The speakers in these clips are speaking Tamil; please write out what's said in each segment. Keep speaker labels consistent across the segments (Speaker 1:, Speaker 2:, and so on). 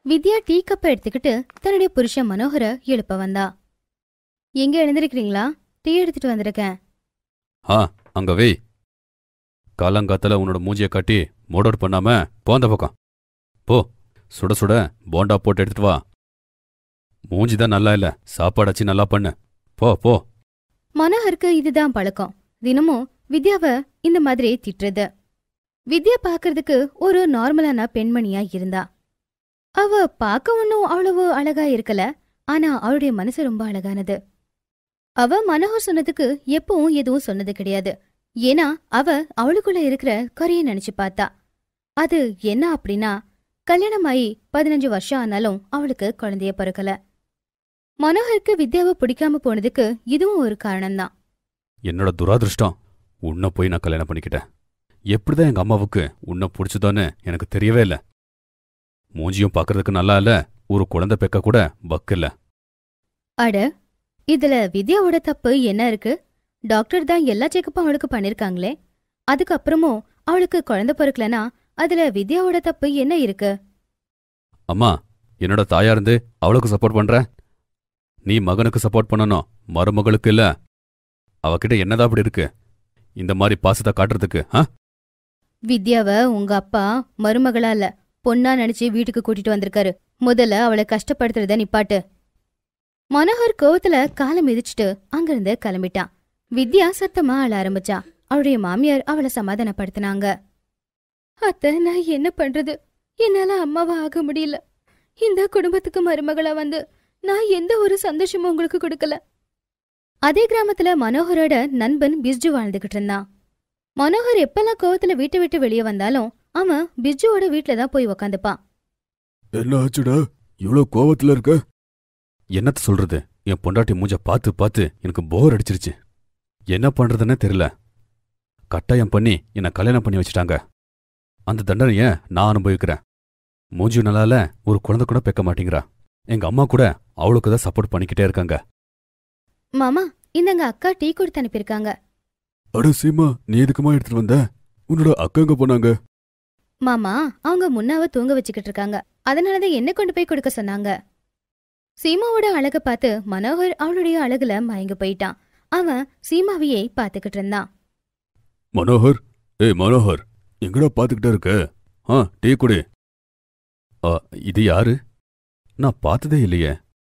Speaker 1: வித்யா டீ கப்பை எடுத்துக்கிட்டு தன்னுடைய புருஷன் மனோகரை எழுப்ப வந்தா எங்க எழுந்திருக்கிறீங்களா டீ எடுத்துட்டு வந்திருக்கேன்
Speaker 2: ஆ அங்க வை காலங்காத்தால உன்னோட மூஞ்சிய காட்டி மூட் அவுட் பண்ணாம போ அந்த பக்கம் போ சுட சுட போண்டா போட்டு எடுத்துட்டு வா மூஞ்சி தான் நல்லா இல்ல சாப்பாடாச்சு நல்லா பண்ணு போ போ
Speaker 1: மனோகருக்கு இதுதான் பழக்கம் தினமும் வித்யாவை இந்த மாதிரி திட்டுறது வித்யா பார்க்கறதுக்கு ஒரு நார்மலான பெண்மணியா இருந்தா அவ பார்க்க ஒன்னும் அவ்வளவு அழகா இருக்கல ஆனா அவளுடைய மனசு ரொம்ப அழகானது அவ மனோகர் சொன்னதுக்கு எப்பவும் எதுவும் சொன்னது கிடையாது ஏன்னா அவ அவளுக்குள்ள இருக்கிற குறைய நினைச்சு பார்த்தா அது என்ன அப்படின்னா கல்யாணமாயி பதினஞ்சு வருஷம் ஆனாலும் அவளுக்கு குழந்தைய பிறக்கல மனோகருக்கு வித்யாவை பிடிக்காம போனதுக்கு இதுவும் ஒரு காரணம்தான்
Speaker 2: என்னோட துராதிருஷ்டம் உன்னை போய் நான் கல்யாணம் பண்ணிக்கிட்டேன் எப்படிதான் எங்க அம்மாவுக்கு உன்னை பிடிச்சதோன்னு எனக்கு தெரியவே இல்ல மூஞ்சியும் பார்க்கறதுக்கு நல்லா இல்ல ஒரு குழந்தை பெக்க கூட பக்கில்ல
Speaker 1: அட இதுல வித்யாவோட தப்பு என்ன இருக்கு டாக்டர் தான் எல்லா செக்கப்பும் அவளுக்கு பண்ணிருக்காங்களே அதுக்கப்புறமும் அவளுக்கு குழந்தை பிறக்கலனா அதுல வித்யாவோட தப்பு என்ன இருக்கு
Speaker 2: அம்மா என்னோட தாயா இருந்து அவளுக்கு சப்போர்ட் பண்ற நீ மகனுக்கு சப்போர்ட் பண்ணணும் மருமகளுக்கு இல்ல அவகிட்ட என்னதான் அப்படி இருக்கு இந்த மாதிரி பாசத்தை காட்டுறதுக்கு ஆ
Speaker 1: வித்யாவ உங்க அப்பா மருமகளா இல்ல பொண்ணா நினைச்சு வீட்டுக்கு கூட்டிட்டு வந்திருக்காரு முதல்ல அவளை கஷ்டப்படுத்துறத நிப்பாட்டு மனோகர் கோவத்துல காலை மிதிச்சுட்டு அங்கிருந்து கிளம்பிட்டான் வித்யா சத்தமா அழ ஆரம்பிச்சா அவளுடைய மாமியார் அவளை சமாதானப்படுத்தினாங்க அத்த நான் என்ன பண்றது என்னால அம்மாவா ஆக முடியல இந்த குடும்பத்துக்கு மருமகளா வந்து நான் எந்த ஒரு சந்தோஷமும் உங்களுக்கு கொடுக்கல அதே கிராமத்துல மனோகரோட நண்பன் பிஸ்ஜு வாழ்ந்துகிட்டு இருந்தான் மனோகர் எப்பெல்லாம் கோவத்துல வீட்டை விட்டு வெளியே வந்தாலும் அவன் பிஜுவோட வீட்ல தான் போய் உக்காந்துப்பான்
Speaker 2: என்ன ஆச்சுடா இவ்வளோ கோவத்துல இருக்க என்னத்த சொல்றது என் பொண்டாட்டி மூஞ்ச பார்த்து பார்த்து எனக்கு போர் அடிச்சிருச்சு என்ன பண்றதுன்னே தெரியல கட்டாயம் பண்ணி என்னை கல்யாணம் பண்ணி வச்சுட்டாங்க அந்த தண்டனைய நான் அனுபவிக்கிறேன் மூஞ்சி நல்லால ஒரு குழந்தை கூட பெக்க மாட்டேங்கிறா எங்க அம்மா கூட அவளுக்கு தான் சப்போர்ட் பண்ணிக்கிட்டே இருக்காங்க
Speaker 1: மாமா இந்தங்க அக்கா டீ கொடுத்து அனுப்பியிருக்காங்க
Speaker 2: அட சீமா நீ எதுக்குமா எடுத்துட்டு வந்த உன்னோட அக்கா எங்க போனாங்க
Speaker 1: மாமா அவங்க முன்னாவ தூங்க வச்சுக்கிட்டு இருக்காங்க அதனாலதான் என்ன கொண்டு போய் கொடுக்க சொன்னாங்க சீமாவோட அழக பார்த்து மனோகர் அவளுடைய அழகுல மயங்கி போயிட்டான் அவன் சீமாவையே பார்த்துக்கிட்டு இருந்தான்
Speaker 2: மனோகர் ஏய் மனோகர் எங்கடா பாத்துக்கிட்டே இருக்க ஆ டீ குடி ஆ, இது யாரு நான் பார்த்ததே இல்லையே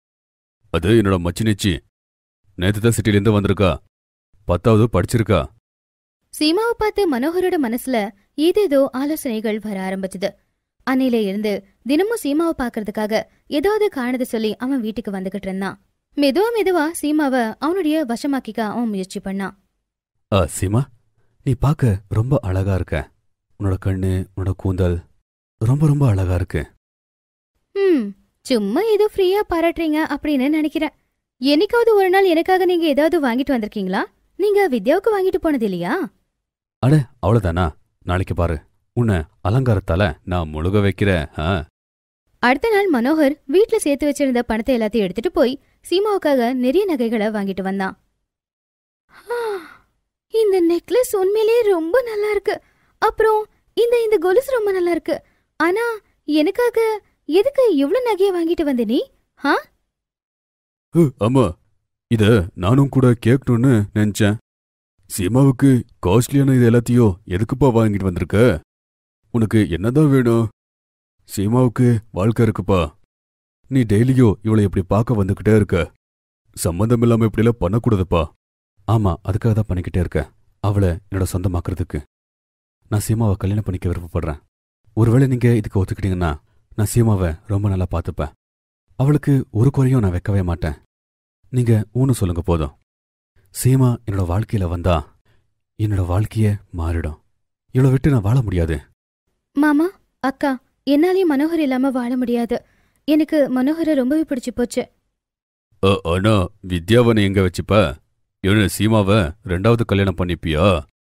Speaker 2: அது என்னோட மச்சினிச்சி நேத்து தான் சிட்டிலேருந்து வந்திருக்கா பத்தாவது படிச்சிருக்கா
Speaker 1: சீமாவை பார்த்து மனோகரோட மனசுல ஏதேதோ ஆலோசனைகள் வர ஆரம்பிச்சது அன்னையில இருந்து தினமும் சீமாவை பார்க்கறதுக்காக ஏதாவது காரணத்தை சொல்லி அவன் வீட்டுக்கு வந்துகிட்டு இருந்தான் மெதுவா மெதுவா சீமாவை அவனுடைய வசமாக்கிக்க அவன் முயற்சி பண்ணான்
Speaker 2: ஆ சீமா நீ பார்க்க ரொம்ப அழகா இருக்க உன்னோட கண்ணு உன்னோட கூந்தல் ரொம்ப ரொம்ப அழகா இருக்கு
Speaker 1: ம் சும்மா ஏதோ ஃப்ரீயா பாராட்டுறீங்க அப்படின்னு நினைக்கிறேன் என்னைக்காவது ஒரு நாள் எனக்காக நீங்க ஏதாவது வாங்கிட்டு வந்திருக்கீங்களா நீங்க வித்யாவுக்கு வாங்கிட்டு போனது இல்லையா
Speaker 2: அட அவ்வளவுதானா நாளைக்கு பாரு உன்னை அலங்காரத்தால நான் முழுக வைக்கிறேன் ஆ
Speaker 1: அடுத்த நாள் மனோகர் வீட்ல சேர்த்து வச்சிருந்த பணத்தை எல்லாத்தையும் எடுத்துட்டு போய் சீமாவுக்காக நிறைய நகைகளை வாங்கிட்டு வந்தான் ஆ, இந்த நெக்லஸ் உண்மையிலேயே ரொம்ப நல்லா இருக்கு அப்புறம் இந்த இந்த கொலுசு ரொம்ப நல்லா இருக்கு ஆனா எனக்காக எதுக்கு இவ்ளோ நகையை வாங்கிட்டு வந்த நீ
Speaker 2: ஹு, ஆமா இத நானும் கூட கேட்கணும்னு நினைச்சேன் சீமாவுக்கு காஸ்ட்லியான இது எல்லாத்தையும் எதுக்குப்பா வாங்கிட்டு வந்திருக்க உனக்கு என்னதான் வேணும் சீமாவுக்கு வாழ்க்கை இருக்குப்பா நீ டெய்லியும் இவளை இப்படி பார்க்க வந்துகிட்டே இருக்க சம்மந்தம் இல்லாம இப்படிலாம் பண்ணக்கூடாதுப்பா ஆமா அதுக்காக தான் பண்ணிக்கிட்டே இருக்க அவளை என்னோட சொந்தமாக்குறதுக்கு நான் சீமாவை கல்யாணம் பண்ணிக்க விருப்பப்படுறேன் ஒருவேளை நீங்க இதுக்கு ஒத்துக்கிட்டீங்கன்னா நான் சீமாவை ரொம்ப நல்லா பார்த்துப்பேன் அவளுக்கு ஒரு குறையும் நான் வைக்கவே மாட்டேன் நீங்க ஊன்னு சொல்லுங்க போதும் சீமா என்னோட வாழ்க்கையில வந்தா என்னோட வாழ்க்கையே மாறிடும் இவளை விட்டு நான் வாழ முடியாது
Speaker 1: மாமா அக்கா என்னாலயும் மனோகர் இல்லாம வாழ முடியாது எனக்கு மனோகரை ரொம்பவே பிடிச்சு போச்சு
Speaker 2: ஆனா வித்யாவனை எங்க வச்சுப்ப இவனு சீமாவை ரெண்டாவது கல்யாணம் பண்ணிப்பியா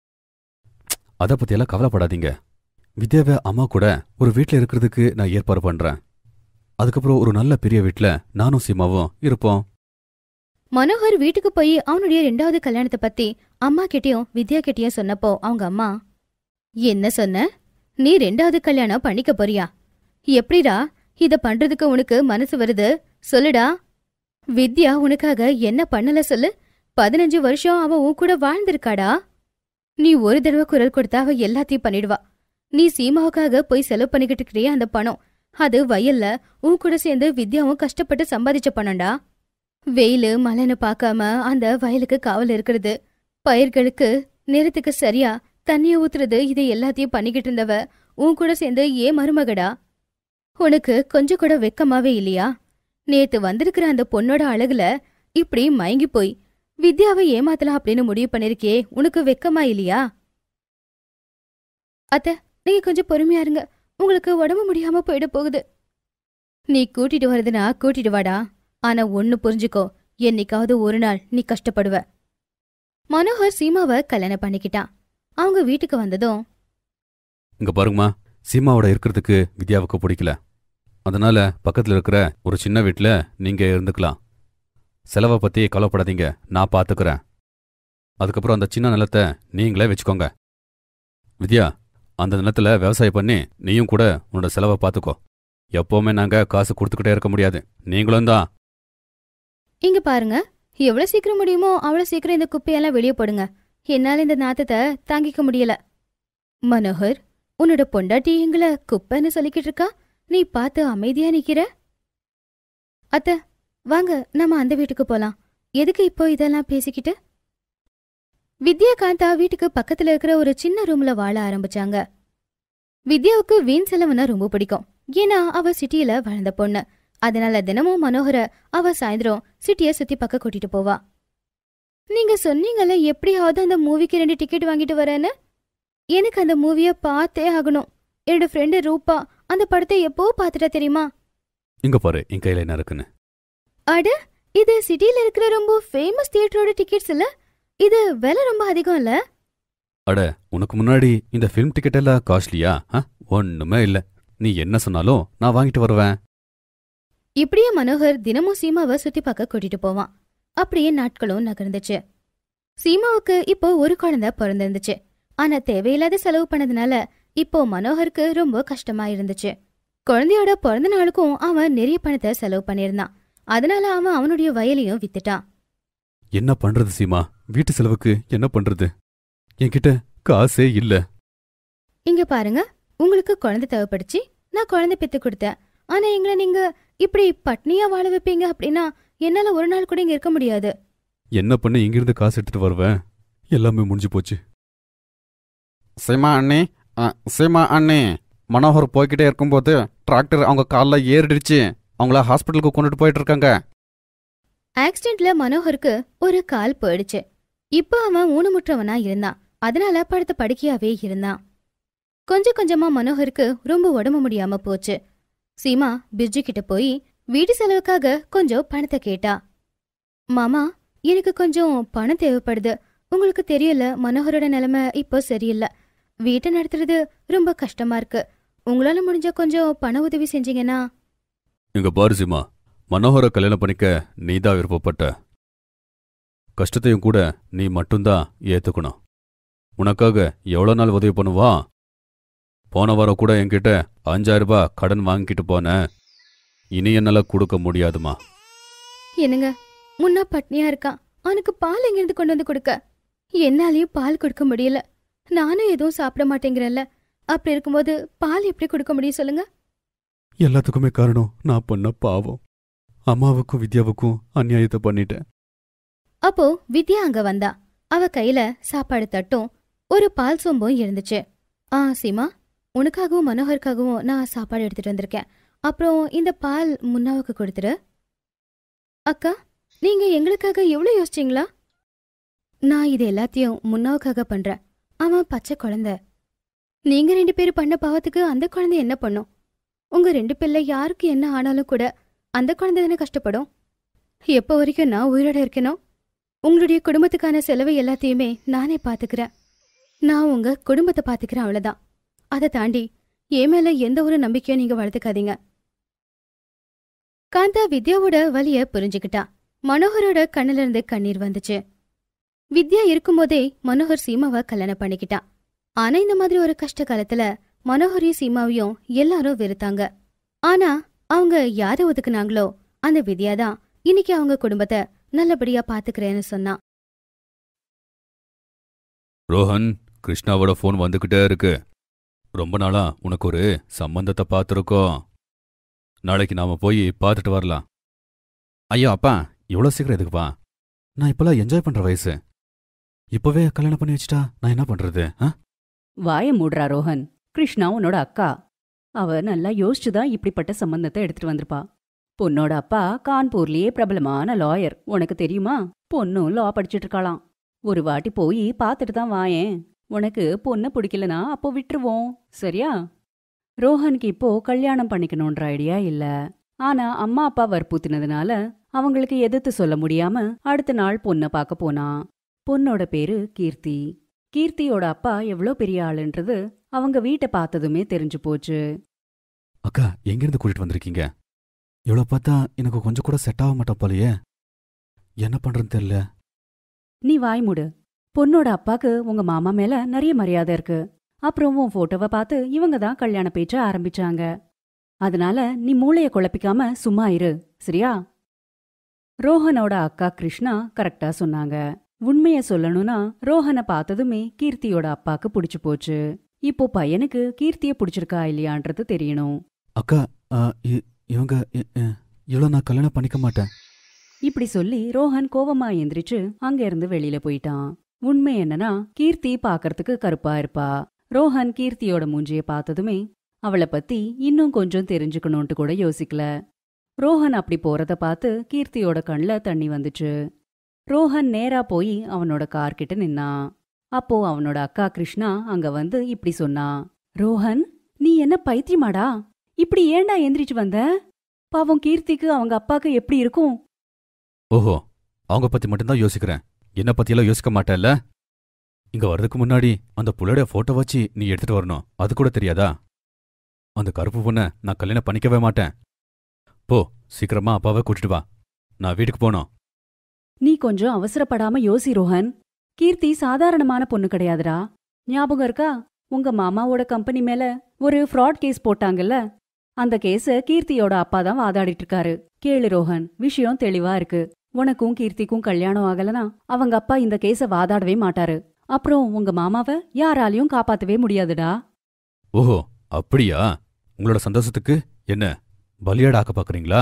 Speaker 2: அத பத்தியெல்லாம் கவலைப்படாதீங்க வித்யாவை அம்மா கூட ஒரு வீட்ல இருக்கிறதுக்கு நான் ஏற்பாடு பண்றேன் அதுக்கப்புறம் ஒரு நல்ல பெரிய வீட்ல நானும் சீமாவும் இருப்போம்
Speaker 1: மனோகர் வீட்டுக்கு போய் அவனுடைய ரெண்டாவது கல்யாணத்தை பத்தி அம்மா கிட்டயும் வித்யா கிட்டயும் சொன்னப்போ அவங்க அம்மா என்ன சொன்ன நீ ரெண்டாவது கல்யாணம் பண்ணிக்க போறியா எப்படிடா இத பண்றதுக்கு உனக்கு மனசு வருது சொல்லுடா வித்யா உனக்காக என்ன பண்ணல சொல்லு பதினஞ்சு வருஷம் அவ உன் கூட வாழ்ந்திருக்காடா நீ ஒரு தடவை குரல் கொடுத்தா அவ எல்லாத்தையும் பண்ணிடுவா நீ சீமாவுக்காக போய் செலவு பண்ணிக்கிட்டு இருக்கிறியே அந்த பணம் அது வயல்ல உன் கூட சேர்ந்து வித்யாவும் கஷ்டப்பட்டு சம்பாதிச்ச பணம்டா வெயிலு மழைன்னு பார்க்காம அந்த வயலுக்கு காவல் இருக்கிறது பயிர்களுக்கு நேரத்துக்கு சரியா தண்ணிய ஊத்துறது இது எல்லாத்தையும் பண்ணிக்கிட்டு இருந்தவ உன் கூட சேர்ந்து ஏன் மருமகடா உனக்கு கொஞ்சம் கூட வெக்கமாவே இல்லையா நேத்து வந்திருக்கிற அந்த பொண்ணோட அழகுல இப்படி மயங்கி போய் வித்யாவை ஏமாத்தலாம் அப்படின்னு முடிவு பண்ணிருக்கே உனக்கு வெக்கமா இல்லையா அத்த நீங்க கொஞ்சம் பொறுமையா இருங்க உங்களுக்கு உடம்பு முடியாம போயிட போகுது நீ கூட்டிட்டு வரதுனா கூட்டிட்டு வாடா ஆனா ஒன்னு புரிஞ்சுக்கோ என்னைக்காவது ஒரு நாள் நீ கஷ்டப்படுவ மனோகர் சீமாவை கல்யாணம் பண்ணிக்கிட்டான் அவங்க வீட்டுக்கு வந்ததும்
Speaker 2: இங்க பாருங்கம்மா சீமாவோட இருக்கிறதுக்கு வித்யாவுக்கு பிடிக்கல அதனால பக்கத்துல இருக்கிற ஒரு சின்ன வீட்ல நீங்க இருந்துக்கலாம் செலவை பத்தி கவலைப்படாதீங்க நான் பாத்துக்கிறேன் அதுக்கப்புறம் அந்த சின்ன நிலத்தை நீங்களே வச்சுக்கோங்க வித்யா அந்த நிலத்துல விவசாயம் பண்ணி நீயும் கூட உன்னோட செலவை பார்த்துக்கோ எப்பவுமே நாங்க காசு கொடுத்துக்கிட்டே இருக்க முடியாது நீங்களும் தான்
Speaker 1: இங்க பாருங்க எவ்வளவு சீக்கிரம் முடியுமோ அவ்வளவு சீக்கிரம் இந்த குப்பையெல்லாம் வெளியே போடுங்க என்னால இந்த நாத்தத்தை தாங்கிக்க முடியல மனோகர் உன்னோட பொண்டாட்டி எங்களை குப்பைன்னு சொல்லிக்கிட்டு இருக்கா நீ பார்த்து அமைதியா நிக்கிற அத்த வாங்க நம்ம அந்த வீட்டுக்கு போலாம் எதுக்கு இப்போ இதெல்லாம் பேசிக்கிட்டு வித்யா காந்தா வீட்டுக்கு பக்கத்துல இருக்கிற ஒரு சின்ன ரூம்ல வாழ ஆரம்பிச்சாங்க வித்யாவுக்கு வீண் செலவுனா ரொம்ப பிடிக்கும் ஏன்னா அவ சிட்டியில வளர்ந்த பொண்ணு அதனால தினமும் மனோகர அவ சாயந்தரம் சிட்டிய சுத்தி பக்க கூட்டிட்டு போவா நீங்க சொன்னீங்கல்ல எப்படியாவது அந்த மூவிக்கு ரெண்டு டிக்கெட் வாங்கிட்டு வரேன்னு எனக்கு அந்த மூவிய பார்த்தே ஆகணும் என்னோட ஃப்ரெண்டு ரூபா அந்த படத்தை எப்போ பார்த்துட்டா தெரியுமா
Speaker 2: இங்க பாரு என் கையில என்ன இருக்குன்னு
Speaker 1: அட இது சிட்டில இருக்கிற ரொம்ப ஃபேமஸ் தியேட்டரோட டிக்கெட்ஸ் இல்ல இது விலை ரொம்ப அதிகம் இல்ல
Speaker 2: அட உனக்கு முன்னாடி இந்த ஃபிலிம் டிக்கெட் எல்லாம் காஸ்ட்லியா ஆ? ஒண்ணுமே இல்ல நீ என்ன சொன்னாலும் நான் வாங்கிட்டு வருவேன்
Speaker 1: இப்படியே மனோகர் தினமும் சீமாவை சுத்தி பார்க்க கூட்டிட்டு போவான் அப்படியே நாட்களும் நகர்ந்துச்சு சீமாவுக்கு இப்போ ஒரு குழந்தை பிறந்திருந்துச்சு ஆனா தேவையில்லாத செலவு பண்ணதுனால இப்போ மனோகருக்கு ரொம்ப கஷ்டமா இருந்துச்சு குழந்தையோட பிறந்த நாளுக்கும் அவன் நிறைய பணத்தை செலவு பண்ணியிருந்தான் அதனால அவன் அவனுடைய வயலையும் வித்துட்டான்
Speaker 2: என்ன பண்றது சீமா வீட்டு செலவுக்கு என்ன பண்றது என்கிட்ட காசே இல்ல
Speaker 1: இங்க பாருங்க உங்களுக்கு குழந்தை தேவைப்படுச்சு நான் குழந்தை பெத்து கொடுத்தேன் ஆனா எங்களை நீங்க இப்படி பட்னியா வாழ வைப்பீங்க அப்படின்னா என்னால ஒரு நாள் கூட இங்க இருக்க முடியாது
Speaker 2: என்ன பண்ண இங்கிருந்து காசு எடுத்துட்டு வருவேன் எல்லாமே முடிஞ்சு போச்சு
Speaker 3: சீமா அண்ணே அ, சீமா அண்ணே மனோகர் போய்கிட்டே இருக்கும்போது டிராக்டர் அவங்க காலில் ஏறிடுச்சு அவங்கள ஹாஸ்பிட்டலுக்கு கொண்டுட்டு போயிட்டு இருக்காங்க
Speaker 1: ஆக்சிடென்ட்ல மனோகருக்கு ஒரு கால் போயிடுச்சு இப்போ அவன் ஊனமுற்றவனா இருந்தான் அதனால படுத்த படுக்கையாவே இருந்தான் கொஞ்சம் கொஞ்சமா மனோகருக்கு ரொம்ப உடம்பு முடியாம போச்சு சீமா பிர்ஜு கிட்ட போய் வீட்டு செலவுக்காக கொஞ்சம் பணத்தை கேட்டா மாமா எனக்கு கொஞ்சம் பணம் தேவைப்படுது உங்களுக்கு தெரியல மனோகரோட நிலைமை இப்போ சரியில்லை வீட்டை நடத்துறது ரொம்ப கஷ்டமா இருக்கு உங்களால முடிஞ்ச கொஞ்சம் பண உதவி செஞ்சீங்கன்னா
Speaker 2: இங்க பாரு சீமா மனோகர கல்யாணம் பண்ணிக்க நீதான் விருப்பப்பட்ட கஷ்டத்தையும் கூட நீ மட்டும்தான் ஏத்துக்கணும் உனக்காக எவ்வளோ நாள் உதவி பண்ணுவா போன வாரம் கூட என்கிட்ட அஞ்சாயிரம் ரூபாய் கடன் வாங்கிட்டு போனேன் இனி என்னால கொடுக்க முடியாதுமா
Speaker 1: என்னங்க முன்னா பட்னியா இருக்கான் அவனுக்கு பால் எங்கிருந்து கொண்டு வந்து கொடுக்க என்னாலயும் பால் கொடுக்க முடியல நானும் எதுவும் சாப்பிட மாட்டேங்கிறேன்ல அப்படி இருக்கும்போது பால் எப்படி கொடுக்க முடியும் சொல்லுங்க
Speaker 2: எல்லாத்துக்குமே காரணம் நான் பண்ண பாவம் அம்மாவுக்கும் வித்யாவுக்கும் அநியாயத்தை பண்ணிட்டேன்
Speaker 1: அப்போ வித்யா அங்க வந்தா அவ கையில சாப்பாடு தட்டும் ஒரு பால் சொம்பும் இருந்துச்சு ஆ சீமா உனக்காகவும் மனோகருக்காகவும் நான் சாப்பாடு எடுத்துட்டு வந்திருக்கேன் அப்புறம் இந்த பால் முன்னாவுக்கு கொடுத்துரு அக்கா நீங்க எங்களுக்காக எவ்வளவு யோசிச்சீங்களா நான் இது எல்லாத்தையும் முன்னாவுக்காக பண்றேன் அவன் பச்சை குழந்தை நீங்க ரெண்டு பேரும் பண்ண பாவத்துக்கு அந்த குழந்தை என்ன பண்ணும் உங்க ரெண்டு பிள்ளை யாருக்கு என்ன ஆனாலும் கூட அந்த குழந்தை தானே கஷ்டப்படும் எப்போ வரைக்கும் நான் உயிரோட இருக்கேனோ உங்களுடைய குடும்பத்துக்கான செலவு எல்லாத்தையுமே நானே பாத்துக்கிறேன் நான் உங்க குடும்பத்தை பாத்துக்கிறேன் அவ்வளவுதான் அதை தாண்டி என் மேல எந்த ஒரு நம்பிக்கையும் நீங்க வளர்த்துக்காதீங்க காந்தா வித்யாவோட வலிய புரிஞ்சுக்கிட்டா மனோகரோட கண்ணுல இருந்து கண்ணீர் வந்துச்சு வித்யா இருக்கும்போதே மனோகர் சீமாவை கல்யாணம் பண்ணிக்கிட்டான் ஆனா இந்த மாதிரி ஒரு கஷ்ட காலத்துல மனோகரையும் சீமாவையும் எல்லாரும் வெறுத்தாங்க ஆனா அவங்க யாரை ஒதுக்குனாங்களோ அந்த வித்யா தான் இன்னைக்கு அவங்க குடும்பத்தை நல்லபடியா பாத்துக்கிறேன்னு சொன்னா
Speaker 2: ரோஹன் கிருஷ்ணாவோட ஃபோன் வந்துக்கிட்டே இருக்கு ரொம்ப நாளா உனக்கு ஒரு சம்பந்தத்தை பார்த்துருக்கோம் நாளைக்கு நாம போய் பார்த்துட்டு வரலாம் ஐயோ அப்பா இவ்வளோ சீக்கிரம் எதுக்குப்பா நான் இப்பெல்லாம் என்ஜாய் பண்ற வயசு இப்பவே கல்யாணம் பண்ணி வச்சுட்டா நான் என்ன பண்றது ஆ?
Speaker 4: வாய மூடுறா ரோஹன் கிருஷ்ணா உன்னோட அக்கா அவ நல்லா யோசிச்சுதான் இப்படிப்பட்ட சம்பந்தத்தை எடுத்துட்டு வந்திருப்பா பொண்ணோட அப்பா கான்பூர்லயே பிரபலமான லாயர் உனக்கு தெரியுமா பொண்ணும் லா படிச்சிட்டு இருக்காளாம் ஒரு வாட்டி போய் பார்த்துட்டு தான் வாயேன் உனக்கு பொண்ணு பிடிக்கலனா அப்போ விட்டுருவோம் சரியா ரோஹனுக்கு இப்போ கல்யாணம் பண்ணிக்கணுன்ற ஐடியா இல்ல ஆனா அம்மா அப்பா வற்புறுத்தினதுனால அவங்களுக்கு எதிர்த்து சொல்ல முடியாம அடுத்த நாள் பொண்ணை பார்க்க போனா பொண்ணோட பேரு கீர்த்தி கீர்த்தியோட அப்பா எவ்ளோ பெரிய ஆளுன்றது அவங்க வீட்டை பார்த்ததுமே தெரிஞ்சு போச்சு
Speaker 2: அக்கா எங்கிருந்து கூட்டிட்டு வந்திருக்கீங்க இவ்வளோ பார்த்தா எனக்கு கொஞ்சம் கூட செட் ஆக மாட்டா போலயே என்ன பண்றதுன்னு தெரியல
Speaker 4: நீ வாய் மூடு பொண்ணோட அப்பாக்கு உங்க மாமா மேல நிறைய மரியாதை இருக்கு அப்புறம் உன் போட்டோவை பார்த்து இவங்க தான் கல்யாண பேச்ச ஆரம்பிச்சாங்க அதனால நீ மூளைய குழப்பிக்காம சும்மா இரு சரியா ரோஹனோட அக்கா கிருஷ்ணா கரெக்டா சொன்னாங்க உண்மைய சொல்லணும்னா ரோஹனை பார்த்ததுமே கீர்த்தியோட அப்பாக்கு பிடிச்சு போச்சு இப்போ பையனுக்கு கீர்த்திய பிடிச்சிருக்கா இல்லையான்றது தெரியணும்
Speaker 2: அக்கா ஆ, இ- இவங்க இ- இ- இவ்வளோ நான் கல்யாணம் பண்ணிக்க மாட்டேன்
Speaker 4: இப்படி சொல்லி ரோஹன் கோவமா எந்திரிச்சு அங்க இருந்து வெளியில போயிட்டான் உண்மை என்னன்னா கீர்த்தி பாக்கறதுக்கு கருப்பா இருப்பா ரோஹன் கீர்த்தியோட மூஞ்சிய பார்த்ததுமே அவளை பத்தி இன்னும் கொஞ்சம் தெரிஞ்சுக்கணும்ட்டு கூட யோசிக்கல ரோஹன் அப்படி போறத பார்த்து கீர்த்தியோட கண்ல தண்ணி வந்துச்சு ரோஹன் நேரா போய் அவனோட கார் கிட்ட நின்னான் அப்போ அவனோட அக்கா கிருஷ்ணா அங்க வந்து இப்படி சொன்னா ரோஹன் நீ என்ன பைத்தியமாடா இப்படி ஏன்டா எந்திரிச்சு வந்த பாவம் கீர்த்திக்கு அவங்க அப்பாக்கு எப்படி இருக்கும்
Speaker 2: ஓஹோ அவங்க பத்தி மட்டும்தான் யோசிக்கிறேன் என்ன பத்தியெல்லாம் யோசிக்க மாட்டேல்ல இங்க வர்றதுக்கு முன்னாடி அந்த புள்ளையோட போட்டோ வச்சு நீ எடுத்துட்டு வரணும் அது கூட தெரியாதா அந்த கருப்பு பொண்ணை நான் கல்யாணம் பண்ணிக்கவே மாட்டேன் போ சீக்கிரமா அப்பாவை கூட்டிட்டு வா நான் வீட்டுக்கு போனோம்
Speaker 4: நீ கொஞ்சம் அவசரப்படாம யோசி ரோஹன் கீர்த்தி சாதாரணமான பொண்ணு கிடையாதுடா ஞாபகம் இருக்கா உங்க மாமாவோட கம்பெனி மேல ஒரு ஃப்ராட் கேஸ் போட்டாங்கல்ல அந்த கேஸ கீர்த்தியோட அப்பா தான் வாதாடிட்டு இருக்காரு கேளு ரோஹன் விஷயம் தெளிவா இருக்கு உனக்கும் கீர்த்திக்கும் கல்யாணம் ஆகலனா அவங்க அப்பா இந்த கேஸ வாதாடவே மாட்டாரு அப்புறம் உங்க மாமாவை யாராலையும் காப்பாத்தவே முடியாதுடா
Speaker 2: ஓஹோ அப்படியா உங்களோட சந்தோஷத்துக்கு என்ன பலியாட ஆக்க பாக்குறீங்களா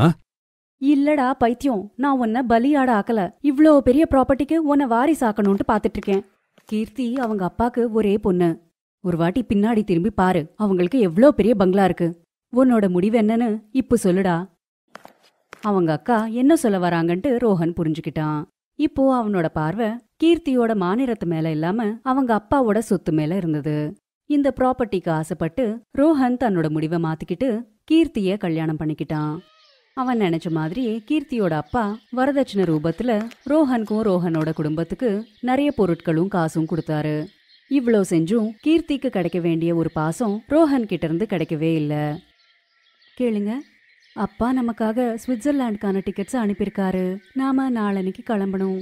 Speaker 4: இல்லடா பைத்தியம் நான் உன்னை பலியாட ஆக்கல இவ்ளோ பெரிய ப்ராப்பர்ட்டிக்கு உன்னை வாரிசாக்கணும்ட்டு பாத்துட்டு இருக்கேன் கீர்த்தி அவங்க அப்பாக்கு ஒரே பொண்ணு ஒரு வாட்டி பின்னாடி திரும்பி பாரு அவங்களுக்கு எவ்ளோ பெரிய பங்களா இருக்கு உன்னோட முடிவு என்னன்னு இப்ப சொல்லுடா அவங்க அக்கா என்ன சொல்ல வராங்கன்ட்டு ரோஹன் புரிஞ்சுக்கிட்டான் இப்போ அவனோட பார்வை கீர்த்தியோட மாநிலத்து மேல இல்லாம அவங்க அப்பாவோட சொத்து மேல இருந்தது இந்த ப்ராப்பர்ட்டிக்கு ஆசைப்பட்டு ரோஹன் தன்னோட முடிவை மாத்திக்கிட்டு கீர்த்திய கல்யாணம் பண்ணிக்கிட்டான் அவன் நினைச்ச மாதிரியே கீர்த்தியோட அப்பா வரதட்சணை ரூபத்துல ரோஹனுக்கும் ரோஹனோட குடும்பத்துக்கு நிறைய பொருட்களும் காசும் கொடுத்தாரு இவ்ளோ செஞ்சும் கீர்த்திக்கு கிடைக்க வேண்டிய ஒரு பாசம் ரோஹன் கிட்ட இருந்து கிடைக்கவே இல்ல கேளுங்க அப்பா நமக்காக சுவிட்சர்லாண்டுக்கான டிக்கெட்ஸ் அனுப்பியிருக்காரு நாம நாளன்னைக்கு கிளம்பணும்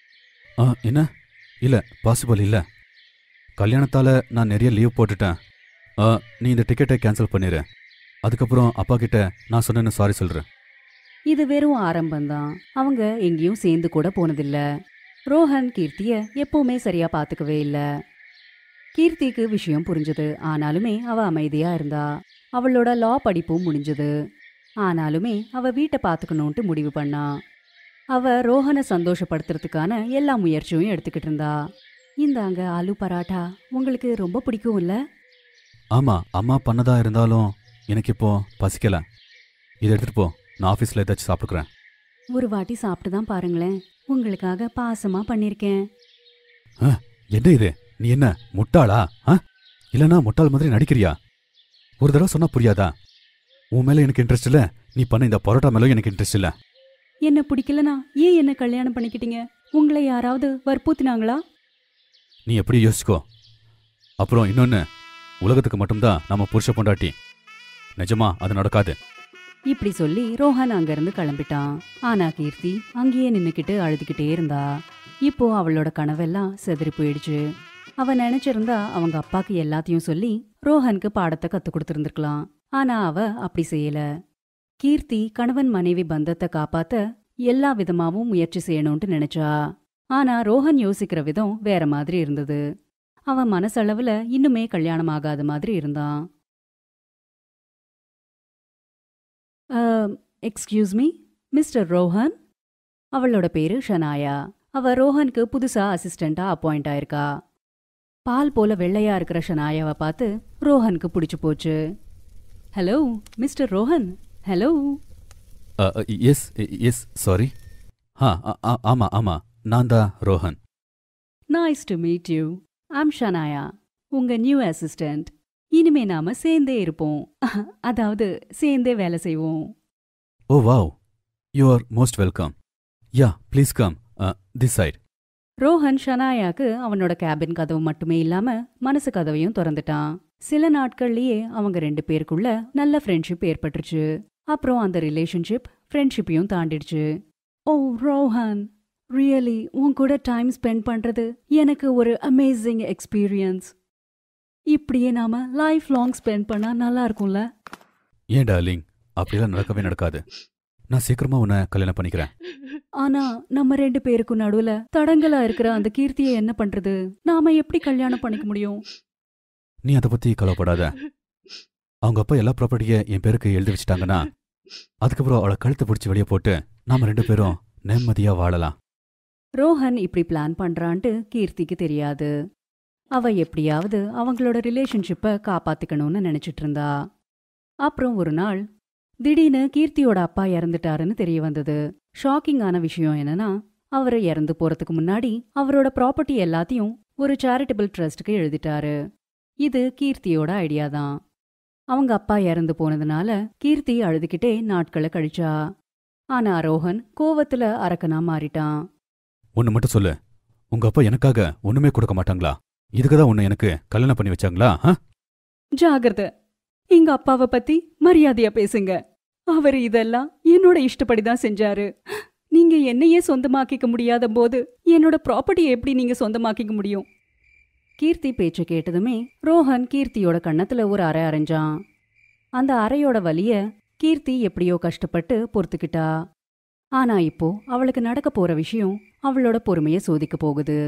Speaker 2: ஆ என்ன இல்ல பாசிபிள் இல்ல கல்யாணத்தால நான் நிறைய லீவ் போட்டுட்டேன் ஆ, நீ இந்த டிக்கெட்டை கேன்சல் பண்ணிடு அதுக்கப்புறம் அப்பா கிட்ட நான் சொன்னேன்னு சாரி சொல்றேன்
Speaker 4: இது வெறும் ஆரம்பம்தான் அவங்க எங்கேயும் சேர்ந்து கூட போனதில்ல ரோஹன் கீர்த்திய எப்பவுமே சரியா பாத்துக்கவே இல்ல கீர்த்திக்கு விஷயம் புரிஞ்சது ஆனாலுமே அவ அமைதியா இருந்தா அவளோட லா படிப்பும் முடிஞ்சது ஆனாலுமே அவ வீட்டை பாத்துக்கணும்ட்டு முடிவு பண்ணா அவ ரோஹனை சந்தோஷப்படுத்துறதுக்கான எல்லா முயற்சியும் எடுத்துக்கிட்டு இருந்தா இந்தாங்க ஆலு பராட்டா உங்களுக்கு ரொம்ப பிடிக்கும் இல்ல
Speaker 2: ஆமா அம்மா பண்ணதா இருந்தாலும் எனக்கு இப்போ பசிக்கல இதை எடுத்துட்டு போ நான் ஆஃபீஸில் ஏதாச்சும் சாப்பிட்டுக்கிறேன்
Speaker 4: ஒரு வாட்டி சாப்பிட்டு தான் பாருங்களேன் உங்களுக்காக பாசமா பண்ணிருக்கேன்
Speaker 2: என்ன இது நீ என்ன முட்டாளா ஆ இல்லனா முட்டாள் மாதிரி நடிக்கிறியா ஒரு தடவை சொன்னா புரியாதா உன் மேல எனக்கு இன்ட்ரெஸ்ட் இல்ல நீ பண்ண இந்த பரோட்டா மேலும் எனக்கு இன்ட்ரெஸ்ட் இல்ல
Speaker 4: என்ன பிடிக்கலனா ஏன் என்ன கல்யாணம் பண்ணிக்கிட்டீங்க உங்களை யாராவது வற்புறுத்தினாங்களா
Speaker 2: நீ எப்படி யோசிக்கோ அப்புறம் இன்னொன்னு உலகத்துக்கு மட்டும்தான் நம்ம புருஷ பொண்டாட்டி நிஜமா அது நடக்காது
Speaker 4: இப்படி சொல்லி ரோஹன் அங்கிருந்து கிளம்பிட்டான் ஆனா கீர்த்தி அங்கேயே நின்னுக்கிட்டு அழுதுகிட்டே இருந்தா இப்போ அவளோட கனவெல்லாம் செதறி போயிடுச்சு அவ நினைச்சிருந்தா அவங்க அப்பாக்கு எல்லாத்தையும் சொல்லி ரோஹனுக்கு பாடத்தை கத்து கொடுத்திருந்திருக்கலாம் ஆனா அவ அப்படி செய்யல கீர்த்தி கணவன் மனைவி பந்தத்தை காப்பாத்த எல்லா விதமாவும் முயற்சி செய்யணும்னு நினைச்சா ஆனா ரோஹன் யோசிக்கிற விதம் வேற மாதிரி இருந்தது அவன் மனசளவுல இன்னுமே கல்யாணம் ஆகாத மாதிரி இருந்தான் எக்ஸ்கியூஸ் மீ மிஸ்டர் ரோஹன் அவளோட பேரு ஷனாயா அவ ரோஹனுக்கு புதுசா அசிஸ்டண்டா அப்பாயிண்ட் ஆயிருக்கா பால் போல வெள்ளையா இருக்கிற ஷனாயாவை பார்த்து ரோஹனுக்கு பிடிச்சு போச்சு hello mister Rohan hello
Speaker 2: yes yes sorry ஆ ஆ- ஆ- ஆமா ஆமா நான் தான் Rohan
Speaker 4: nice to meet you I'm Shanaya உங்க நியூ அசிஸ்டன்ட் இனிமே நாம சேர்ந்தே இருப்போம் அதாவது சேர்ந்தே வேலை செய்வோம்
Speaker 2: oh wow you are most welcome yeah please come this side
Speaker 4: Rohan ஷனாயாக்கு அவனோட கேபின் கதவு மட்டுமே இல்லாம மனசு கதவையும் திறந்துட்டான் சில நாட்கள்லயே அவங்க ரெண்டு பேருக்குள்ள நல்ல ஃப்ரெண்ட்ஷிப் ஏற்பட்டுருச்சு அப்புறம் அந்த ரிலேஷன்ஷிப் ஃப்ரெண்ட்ஷிப்பையும் தாண்டிடுச்சு ஓ ரோஹன் ரியலி உன் கூட டைம் ஸ்பெண்ட் பண்றது எனக்கு ஒரு அமேசிங் எக்ஸ்பீரியன்ஸ் இப்படியே நாம லைஃப் லாங் ஸ்பெண்ட் பண்ணா நல்லா இருக்கும்ல
Speaker 2: ஏன் டார்லிங் அப்படிலாம் நடக்கவே நடக்காது நான் சீக்கிரமா உன்னை கல்யாணம் பண்ணிக்கிறேன்
Speaker 4: ஆனா நம்ம ரெண்டு பேருக்கும் நடுவுல தடங்கலா இருக்கிற அந்த கீர்த்தியை என்ன பண்றது நாம எப்படி கல்யாணம் பண்ணிக்க முடியும்
Speaker 2: நீ அதை பத்தி கவலைப்படாத அவங்க அப்பா எல்லா ப்ராப்பர்ட்டியை என் பேருக்கு எழுதி வச்சிட்டாங்கன்னா அதுக்கப்புறம் அவளை கழுத்தை பிடிச்சி வெளியே போட்டு நாம ரெண்டு பேரும் நிம்மதியா வாழலாம்
Speaker 4: ரோஹன் இப்படி பிளான் பண்றான்ட்டு கீர்த்திக்கு தெரியாது அவ எப்படியாவது அவங்களோட ரிலேஷன்ஷிப்பை காப்பாத்திக்கணும்னு நினைச்சிட்டு இருந்தா அப்புறம் ஒரு நாள் திடீர்னு கீர்த்தியோட அப்பா இறந்துட்டாருன்னு தெரிய வந்தது ஷாக்கிங்கான விஷயம் என்னன்னா அவர் இறந்து போறதுக்கு முன்னாடி அவரோட ப்ராப்பர்ட்டி எல்லாத்தையும் ஒரு சேரிட்டபிள் ட்ரஸ்ட்டுக்கு எழுதிட்டாரு இது கீர்த்தியோட ஐடியா தான் அவங்க அப்பா இறந்து போனதுனால கீர்த்தி அழுதுகிட்டே நாட்களை கழிச்சா ஆனா ரோஹன் கோவத்துல அரக்கனா மாறிட்டான்
Speaker 2: ஒன்னு மட்டும் சொல்லு உங்க அப்பா எனக்காக ஒண்ணுமே கொடுக்க மாட்டாங்களா இதுக்கு தான் உன்னை எனக்கு கல்யாணம் பண்ணி வச்சாங்களா ஆ?
Speaker 4: ஜாகிரத எங்க அப்பாவை பத்தி மரியாதையா பேசுங்க அவர் இதெல்லாம் என்னோட இஷ்டப்படி தான் செஞ்சாரு நீங்க என்னையே சொந்தமாக்கிக்க முடியாத போது என்னோட ப்ராப்பர்ட்டியை எப்படி நீங்க சொந்தமாக்கிக்க முடியும் கீர்த்தி பேச்ச கேட்டதுமே ரோஹன் கீர்த்தியோட கன்னத்துல ஒரு அறை அரைஞ்சான் அந்த அறையோட வலிய கீர்த்தி எப்படியோ கஷ்டப்பட்டு பொறுத்துக்கிட்டா ஆனா இப்போ அவளுக்கு நடக்க போற விஷயம் அவளோட பொறுமைய சோதிக்க போகுது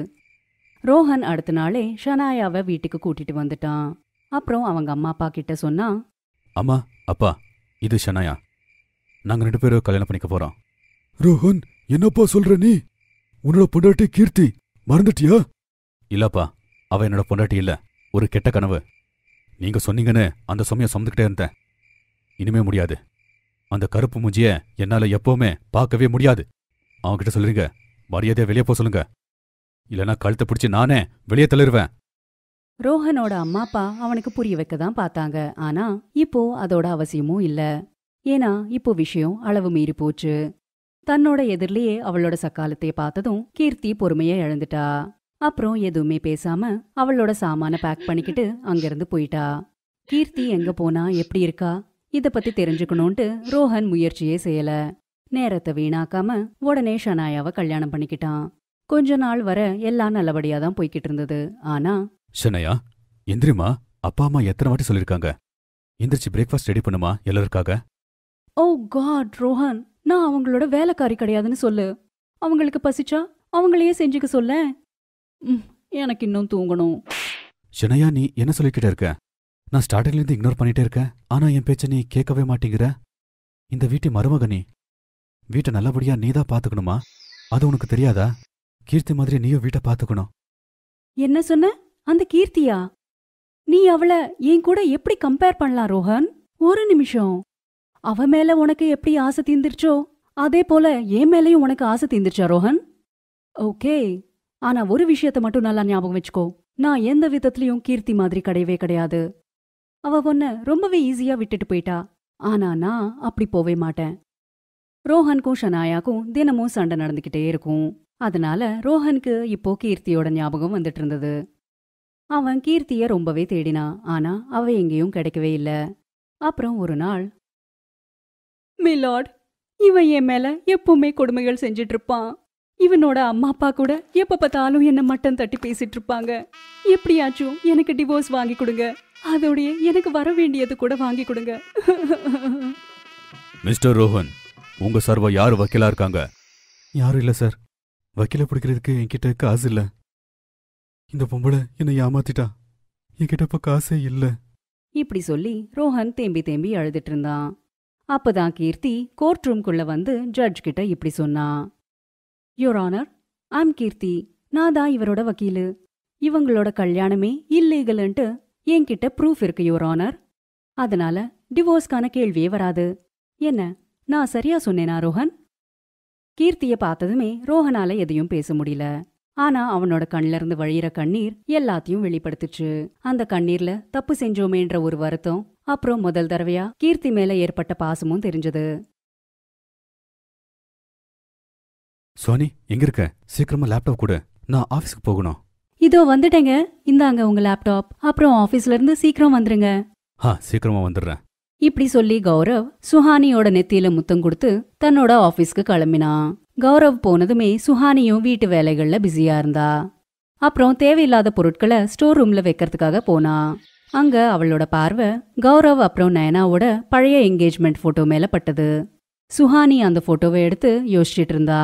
Speaker 4: ரோஹன் அடுத்த நாளே ஷனாயாவை வீட்டுக்கு கூட்டிட்டு வந்துட்டான் அப்புறம் அவங்க அம்மா அப்பா கிட்ட சொன்னா
Speaker 2: அம்மா அப்பா இது ஷனாயா நாங்க ரெண்டு பேரும் கல்யாணம் பண்ணிக்க போறோம் ரோஹன் என்னப்பா சொல்ற நீ உன்னோட பொண்டாட்டி கீர்த்தி மறந்துட்டியா இல்லப்பா அவ என்னோட பொண்டாட்டி இல்ல ஒரு கெட்ட கனவு நீங்க சொன்னீங்கன்னு அந்த சுமைய சுமந்துக்கிட்டே இருந்தேன் இனிமே முடியாது அந்த கருப்பு மூஞ்சிய என்னால எப்பவுமே பார்க்கவே முடியாது அவன்கிட்ட சொல்லுங்க மரியாதையா வெளியே போக சொல்லுங்க இல்லனா கழுத்தை பிடிச்சி நானே வெளியே தள்ளிருவேன்
Speaker 4: ரோஹனோட அம்மா அப்பா அவனுக்கு புரிய வைக்க தான் பார்த்தாங்க ஆனா இப்போ அதோட அவசியமும் இல்ல ஏன்னா இப்போ விஷயம் அளவு மீறி போச்சு தன்னோட எதிரிலேயே அவளோட சக்காலத்தை பார்த்ததும் கீர்த்தி பொறுமையை இழந்துட்டா அப்புறம் எதுவுமே பேசாம அவளோட சாமான பேக் பண்ணிக்கிட்டு அங்கிருந்து போயிட்டா கீர்த்தி எங்க போனா எப்படி இருக்கா இத பத்தி தெரிஞ்சுக்கணும்ட்டு ரோஹன் முயற்சியே செய்யல நேரத்தை வீணாக்காம உடனே ஷனாயாவை கல்யாணம் பண்ணிக்கிட்டான் கொஞ்ச நாள் வர எல்லாம் நல்லபடியா தான் போய்கிட்டு இருந்தது ஆனா
Speaker 2: ஷனையா எந்திரிமா அப்பா அம்மா எத்தனை வாட்டி சொல்லிருக்காங்க எந்திரிச்சு பிரேக்ஃபாஸ்ட் ரெடி பண்ணுமா எல்லாருக்காக
Speaker 4: ஓ காட் ரோஹன் நான் அவங்களோட வேலைக்காரி கிடையாதுன்னு சொல்லு அவங்களுக்கு பசிச்சா அவங்களையே செஞ்சுக்க சொல்ல ம், எனக்கு இன்னும் தூங்கணும்
Speaker 2: ஷனையா நீ என்ன சொல்லிக்கிட்டே இருக்க நான் ஸ்டார்டிங்ல இருந்து இக்னோர் பண்ணிட்டே இருக்கேன் ஆனா என் பேச்ச நீ கேட்கவே மாட்டேங்கிற இந்த வீட்டு மருமக நீ வீட்டை நல்லபடியா நீ தான் பாத்துக்கணுமா அது உனக்கு தெரியாதா கீர்த்தி மாதிரி நீயும் வீட்டை பாத்துக்கணும்
Speaker 4: என்ன சொன்ன அந்த கீர்த்தியா நீ அவள என் கூட எப்படி கம்பேர் பண்ணலாம் ரோஹன் ஒரு நிமிஷம் அவ மேல உனக்கு எப்படி ஆசை தீந்துருச்சோ அதே போல என் மேலயும் உனக்கு ஆசை தீந்துருச்சா ரோஹன் ஓகே ஆனா ஒரு விஷயத்த மட்டும் நல்லா ஞாபகம் வச்சுக்கோ நான் எந்த விதத்துலயும் கீர்த்தி மாதிரி கிடையவே கிடையாது அவ உன்ன ரொம்பவே ஈஸியா விட்டுட்டு போயிட்டா ஆனா நான் அப்படி போவே மாட்டேன் ரோஹனுக்கும் ஷனாயாக்கும் தினமும் சண்டை நடந்துகிட்டே இருக்கும் அதனால ரோஹனுக்கு இப்போ கீர்த்தியோட ஞாபகம் வந்துட்டு இருந்தது அவன் கீர்த்திய ரொம்பவே தேடினான் ஆனா அவ எங்கேயும் கிடைக்கவே இல்ல அப்புறம் ஒரு நாள் மிலாட் இவன் என் மேல எப்பவுமே கொடுமைகள் செஞ்சிட்டு இருப்பான் இவனோட அம்மா அப்பா கூட எப்ப பார்த்தாலும் என்ன மட்டம் தட்டி பேசிட்டு இருப்பாங்க எப்படியாச்சும் எனக்கு டிவோர்ஸ் வாங்கி கொடுங்க அதோடய எனக்கு வர வேண்டியது கூட வாங்கி கொடுங்க
Speaker 2: மிஸ்டர் ரோஹன் உங்க சார்பா யார் வக்கீலா இருக்காங்க யாரும் இல்ல சார் வக்கீல பிடிக்கிறதுக்கு என்கிட்ட காசு இல்ல இந்த பொம்பளை என்னை ஏமாத்திட்டா என்கிட்ட இப்ப காசே இல்ல
Speaker 4: இப்படி சொல்லி ரோஹன் தேம்பி தேம்பி அழுதுட்டு இருந்தான் அப்பதான் கீர்த்தி கோர்ட் ரூம்குள்ள வந்து ஜட்ஜ் கிட்ட இப்படி சொன்னான் யோர் ஆனர் ஐம் கீர்த்தி நான் தான் இவரோட வக்கீலு இவங்களோட கல்யாணமே இல்லீகல்ன்ட்டு என்கிட்ட ப்ரூஃப் இருக்கு யோர் ஆனர் அதனால டிவோர்ஸ்க்கான கேள்வியே வராது என்ன நான் சரியா சொன்னேனா ரோஹன் கீர்த்திய பார்த்ததுமே ரோஹனால எதையும் பேச முடியல ஆனா அவனோட கண்ல இருந்து வழியிற கண்ணீர் எல்லாத்தையும் வெளிப்படுத்துச்சு அந்த கண்ணீர்ல தப்பு செஞ்சோமேன்ற ஒரு வருத்தம் அப்புறம் முதல் தடவையா கீர்த்தி மேல ஏற்பட்ட பாசமும் தெரிஞ்சது
Speaker 2: சுவானி எங்க இருக்க சீக்கிரமா லேப்டாப் கொடு நான் ஆபீஸ்க்கு போகணும்
Speaker 4: இதோ வந்துட்டேங்க இந்தாங்க உங்க லேப்டாப் அப்புறம் ஆபீஸ்ல இருந்து சீக்கிரம் வந்துருங்க
Speaker 2: ஆ சீக்கிரமா வந்துடுறேன்
Speaker 4: இப்படி சொல்லி கௌரவ் சுஹானியோட நெத்தியில முத்தம் கொடுத்து தன்னோட ஆபீஸ்க்கு கிளம்பினான் கௌரவ் போனதுமே சுஹானியும் வீட்டு வேலைகள்ல பிஸியா இருந்தா அப்புறம் தேவையில்லாத பொருட்களை ஸ்டோர் ரூம்ல வைக்கிறதுக்காக போனா அங்க அவளோட பார்வை கௌரவ் அப்புறம் நயனாவோட பழைய என்கேஜ்மெண்ட் போட்டோ மேல பட்டது சுஹானி அந்த போட்டோவை எடுத்து யோசிச்சிட்டு இருந்தா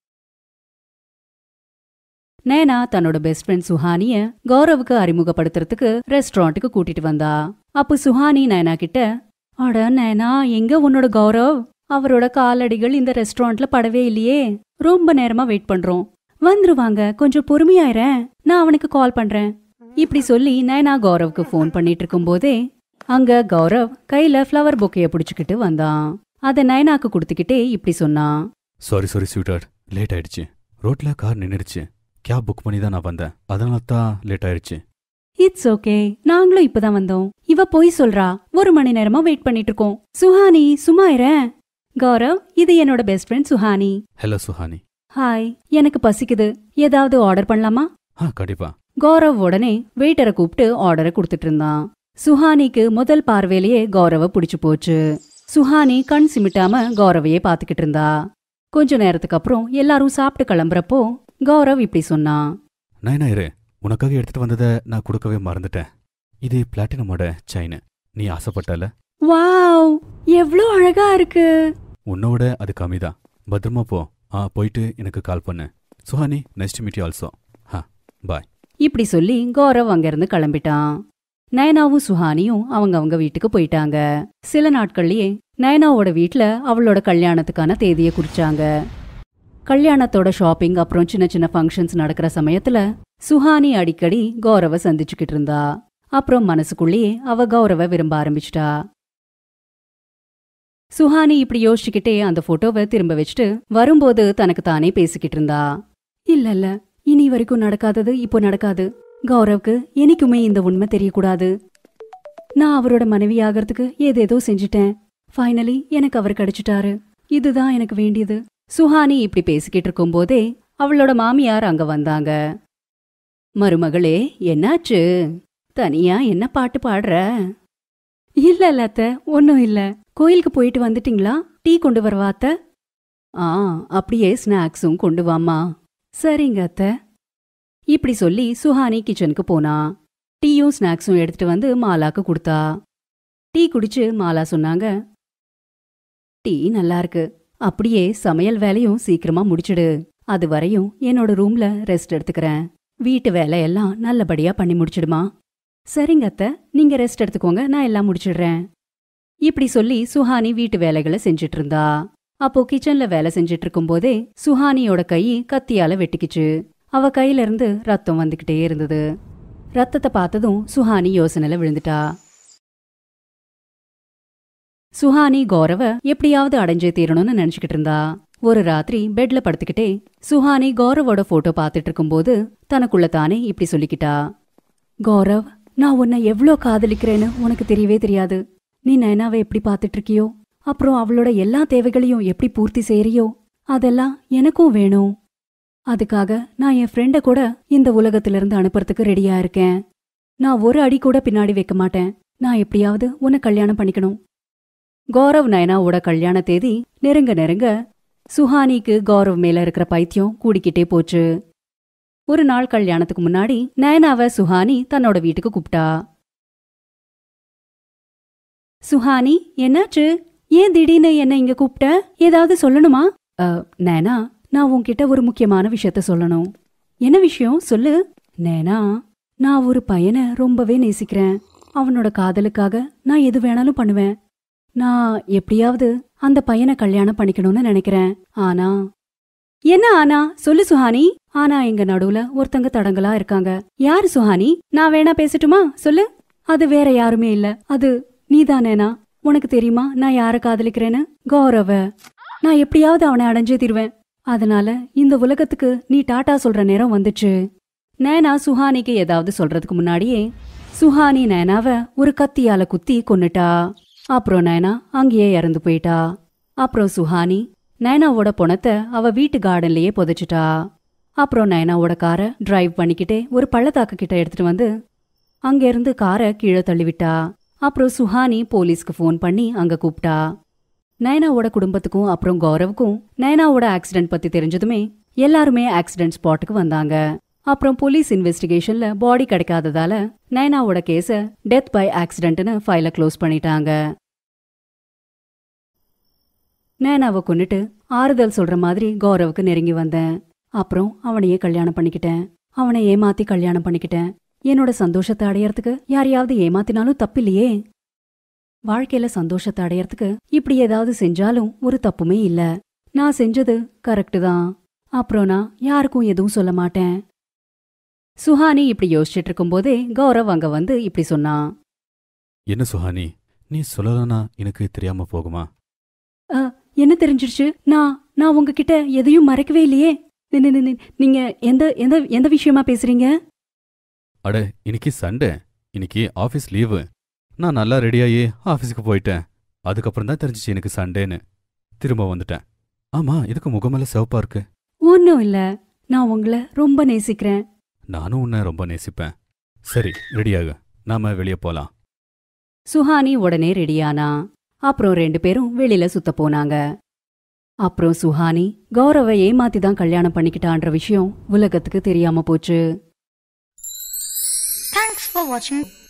Speaker 4: நேனா தன்னோட பெஸ்ட் ஃப்ரெண்ட் சுஹானிய கௌரவுக்கு அறிமுகப்படுத்துறதுக்கு ரெஸ்டாரண்ட்டுக்கு கூட்டிட்டு வந்தா அப்ப சுஹானி நயனா கிட்ட அட நயனா எங்க உன்னோட கௌரவ் அவரோட காலடிகள் இந்த ரெஸ்டாரண்ட்ல படவே இல்லையே ரொம்ப நேரமா வெயிட் பண்றோம் வந்துருவாங்க கொஞ்சம் பொறுமையாயிரேன் நான் அவனுக்கு கால் பண்றேன் இப்படி சொல்லி நயனா கௌரவுக்கு ஃபோன் பண்ணிட்டு இருக்கும்போதே அங்க கௌரவ் கையில ஃப்ளவர் பொக்கைய பிடிச்சுக்கிட்டு வந்தான் அத நயனாக்கு கொடுத்துக்கிட்டே இப்படி சொன்னான்
Speaker 2: சாரி சாரி ஸ்வீட்டார்ட் லேட் ஆயிடுச்சு ரோட்ல கார் நின்னுடுச்சு கேப் புக் பண்ணி தான் நான் வந்தேன் அதனால தான் லேட் ஆயிடுச்சு
Speaker 4: இட்ஸ் ஓகே நாங்களும் இப்பதான் வந்தோம் இவ போய் சொல்றா ஒரு மணி நேரமா வெயிட் பண்ணிட்டு இருக்கோம் சுஹானி சும்மா இரேன் கௌரவ் இது என்னோட best friend Suhani
Speaker 2: hello Suhani
Speaker 4: hi எனக்கு பசிக்குது ஏதாவது ஆர்டர் பண்ணலாமா
Speaker 2: ஆ கண்டிப்பா
Speaker 4: கௌரவ் உடனே வெயிட்டரை கூப்பிட்டு ஆர்டரை கொடுத்துட்டு இருந்தான் சுஹானிக்கு முதல் பார்வையிலேயே கௌரவ பிடிச்சு போச்சு சுஹானி கண் சிமிட்டாம கௌரவையே பாத்துக்கிட்டு இருந்தா கொஞ்ச நேரத்துக்கு அப்புறம் எல்லாரும் சாப்பிட்டு கிளம்புறப்போ கௌரவ் இப்படி சொன்னான்
Speaker 2: நயனா இரு உனக்காக எடுத்துட்டு வந்ததை நான் கொடுக்கவே மறந்துட்டேன் இது பிளாட்டினமோட செயின் நீ ஆசைப்பட்டல
Speaker 4: வாவ் எவ்ளோ அழகா இருக்கு
Speaker 2: உன்னோட அது கம்மிதான் பத்திரமா போ ஆ போயிட்டு எனக்கு கால் பண்ணு சுஹானி நெக்ஸ்ட் மீட் ஆல்சோ ஹா பாய்
Speaker 4: இப்படி சொல்லி கௌரவ் அங்கிருந்து கிளம்பிட்டான் நயனாவும் சுஹானியும் அவங்க அவங்க வீட்டுக்கு போயிட்டாங்க சில நாட்கள்லயே நயனாவோட வீட்ல அவளோட கல்யாணத்துக்கான தேதியை குறிச்சாங்க கல்யாணத்தோட ஷாப்பிங் அப்புறம் சின்ன சின்ன ஃபங்க்ஷன்ஸ் நடக்கிற சமயத்துல சுஹானி அடிக்கடி கௌரவ சந்திச்சுக்கிட்டு இருந்தா அப்புறம் மனசுக்குள்ளேயே அவ கௌரவ விரும்ப ஆரம்பிச்சிட்டா சுஹானி இப்படி யோசிச்சுக்கிட்டே அந்த போட்டோவை திரும்ப வச்சுட்டு வரும்போது தனக்கு தானே பேசிக்கிட்டு இருந்தா இல்ல இல்ல இனி வரைக்கும் நடக்காதது இப்போ நடக்காது கௌரவ்க்கு என்னைக்குமே இந்த உண்மை தெரியக்கூடாது நான் அவரோட மனைவி ஆகிறதுக்கு ஏதேதோ செஞ்சிட்டேன் ஃபைனலி எனக்கு அவர் கிடைச்சிட்டாரு இதுதான் எனக்கு வேண்டியது சுஹானி இப்படி பேசிக்கிட்டு இருக்கும்போதே அவளோட மாமியார் அங்க வந்தாங்க மருமகளே என்னாச்சு தனியா என்ன பாட்டு பாடுற இல்ல இல்ல அத்த ஒன்னும் இல்ல கோயிலுக்கு போயிட்டு வந்துட்டீங்களா டீ கொண்டு வரவா அத்த ஆ அப்படியே ஸ்நாக்ஸும் கொண்டு வாம்மா சரிங்க அத்த இப்படி சொல்லி சுஹானி கிச்சனுக்கு போனா டீயும் ஸ்நாக்ஸும் எடுத்துட்டு வந்து மாலாக்கு கொடுத்தா டீ குடிச்சு மாலா சொன்னாங்க டீ நல்லா இருக்கு அப்படியே சமையல் வேலையும் சீக்கிரமா முடிச்சிடு அது வரையும் என்னோட ரூம்ல ரெஸ்ட் எடுத்துக்கிறேன் வீட்டு வேலையெல்லாம் நல்லபடியா பண்ணி முடிச்சிடுமா சரிங்க அத்த நீங்க ரெஸ்ட் எடுத்துக்கோங்க நான் எல்லாம் முடிச்சிடுறேன் இப்படி சொல்லி சுஹானி வீட்டு வேலைகளை செஞ்சிட்டு இருந்தா அப்போ கிச்சன்ல வேலை செஞ்சிட்டு இருக்கும்போதே சுஹானியோட கை கத்தியால வெட்டிக்கிச்சு அவ கையில இருந்து ரத்தம் வந்துகிட்டே இருந்தது ரத்தத்தை பார்த்ததும் சுஹானி யோசனையில விழுந்துட்டா சுஹானி கௌரவ எப்படியாவது அடைஞ்சே தீரணும்னு நினைச்சுக்கிட்டு இருந்தா ஒரு ராத்திரி பெட்ல படுத்துக்கிட்டே சுஹானி கௌரவோட போட்டோ பார்த்துட்டு இருக்கும்போது தனக்குள்ள தானே இப்படி சொல்லிக்கிட்டா கௌரவ் நான் உன்னை எவ்ளோ காதலிக்கிறேன்னு உனக்கு தெரியவே தெரியாது நீ நயனாவை எப்படி பார்த்துட்டு இருக்கியோ அப்புறம் அவளோட எல்லா தேவைகளையும் எப்படி பூர்த்தி செய்யறியோ அதெல்லாம் எனக்கும் வேணும் அதுக்காக நான் என் ஃப்ரெண்ட கூட இந்த உலகத்திலிருந்து அனுப்புறதுக்கு ரெடியா இருக்கேன் நான் ஒரு அடி கூட பின்னாடி வைக்க மாட்டேன் நான் எப்படியாவது உன்னை கல்யாணம் பண்ணிக்கணும் கௌரவ் நயனாவோட கல்யாண தேதி நெருங்க நெருங்க சுஹானிக்கு கௌரவ் மேல இருக்கிற பைத்தியம் கூடிக்கிட்டே போச்சு ஒரு நாள் கல்யாணத்துக்கு முன்னாடி நயனாவ சுஹானி தன்னோட வீட்டுக்கு கூப்பிட்டா சுஹானி என்னாச்சு ஏன் திடீர்னு என்ன இங்க கூப்பிட்ட ஏதாவது சொல்லணுமா அ, நேனா நான் உன்கிட்ட ஒரு முக்கியமான விஷயத்த சொல்லணும் என்ன விஷயம் சொல்லு நேனா நான் ஒரு பையனை ரொம்பவே நேசிக்கிறேன் அவனோட காதலுக்காக நான் எது வேணாலும் பண்ணுவேன் நான் எப்படியாவது அந்த பையனை கல்யாணம் பண்ணிக்கணும்னு நினைக்கிறேன் ஆனா என்ன ஆனா சொல்லு சுஹானி ஆனா எங்க நடுவுல ஒருத்தங்க தடங்கலா இருக்காங்க யாரு சுஹானி நான் வேணா பேசட்டுமா சொல்லு அது வேற யாருமே இல்ல அது நீதானேனா உனக்கு தெரியுமா நான் யார காதலிக்கிறேன்னு கௌரவ நான் எப்படியாவது அவனை அடைஞ்சே தீருவேன் அதனால இந்த உலகத்துக்கு நீ டாட்டா சொல்ற நேரம் வந்துச்சு நேனா சுஹானிக்கு ஏதாவது சொல்றதுக்கு முன்னாடியே சுஹானி நேனாவ ஒரு கத்தியால குத்தி கொன்னுட்டா அப்புறம் நேனா அங்கேயே இறந்து போயிட்டா அப்புறம் சுஹானி நயனாவோட பொணத்தை அவ வீட்டு கார்டன்லயே புதைச்சிட்டா அப்புறம் நயனாவோட காரை டிரைவ் பண்ணிக்கிட்டே ஒரு பள்ளத்தாக்கு கிட்ட எடுத்துட்டு வந்து அங்கிருந்து காரை கீழே தள்ளிவிட்டா அப்புறம் சுஹானி போலீஸ்க்கு ஃபோன் பண்ணி அங்க கூப்பிட்டா நயனாவோட குடும்பத்துக்கும் அப்புறம் கௌரவுக்கும் நயனாவோட ஆக்சிடென்ட் பத்தி தெரிஞ்சதுமே எல்லாருமே ஆக்சிடென்ட் ஸ்பாட்டுக்கு வந்தாங்க அப்புறம் போலீஸ் இன்வெஸ்டிகேஷன்ல பாடி கிடைக்காததால நயனாவோட கேஸ டெத் பை ஆக்சிடென்ட்னு ஃபைல க்ளோஸ் பண்ணிட்டாங்க நயனாவை கொன்னுட்டு ஆறுதல் சொல்ற மாதிரி கௌரவுக்கு நெருங்கி வந்தேன் அப்புறம் அவனையே கல்யாணம் பண்ணிக்கிட்டேன் அவனை ஏமாத்தி கல்யாணம் பண்ணிக்கிட்டேன் என்னோட சந்தோஷத்தை அடையறதுக்கு யாரையாவது ஏமாத்தினாலும் தப்பில்லையே வாழ்க்கையில சந்தோஷத்தை அடையறதுக்கு இப்படி ஏதாவது செஞ்சாலும் ஒரு தப்புமே இல்ல நான் செஞ்சது கரெக்டு தான் அப்புறம் நான் யாருக்கும் எதுவும் சொல்ல மாட்டேன் சுஹானி இப்படி யோசிச்சுட்டு இருக்கும்போதே கௌரவ் அங்க வந்து இப்படி சொன்னான்
Speaker 2: என்ன சுஹானி நீ சொல்லலனா எனக்கு தெரியாம போகுமா
Speaker 4: என்ன தெரிஞ்சிருச்சு நான் நான் உங்ககிட்ட எதையும் மறைக்கவே இல்லையே நி- நி- நி- நீங்க எந்த எந்த எந்த விஷயமா பேசுறீங்க
Speaker 2: அட இன்னைக்கு சண்டே இன்னைக்கு ஆஃபீஸ் லீவு நான் நல்லா ரெடியாகி ஆஃபீஸுக்கு போயிட்டேன் அதுக்கப்புறம் தான் தெரிஞ்சிச்சு எனக்கு சண்டேன்னு திரும்ப வந்துட்டேன் ஆமா இதுக்கு முகமெல்லாம் சிவப்பா இருக்கு
Speaker 4: ஒன்னும் இல்ல நான் உங்களை ரொம்ப நேசிக்கிறேன்
Speaker 2: நானும் உன்னை ரொம்ப நேசிப்பேன் சரி ரெடியாகு நாம வெளியே போலாம்
Speaker 4: சுஹானி உடனே ரெடியானா அப்புறம் ரெண்டு பேரும் வெளியில சுத்த போனாங்க அப்புறம் சுஹானி கௌரவ ஏமாத்தி தான் கல்யாணம் பண்ணிக்கிட்டான்ற விஷயம் உலகத்துக்கு தெரியாம போச்சு
Speaker 5: Thanks for watching.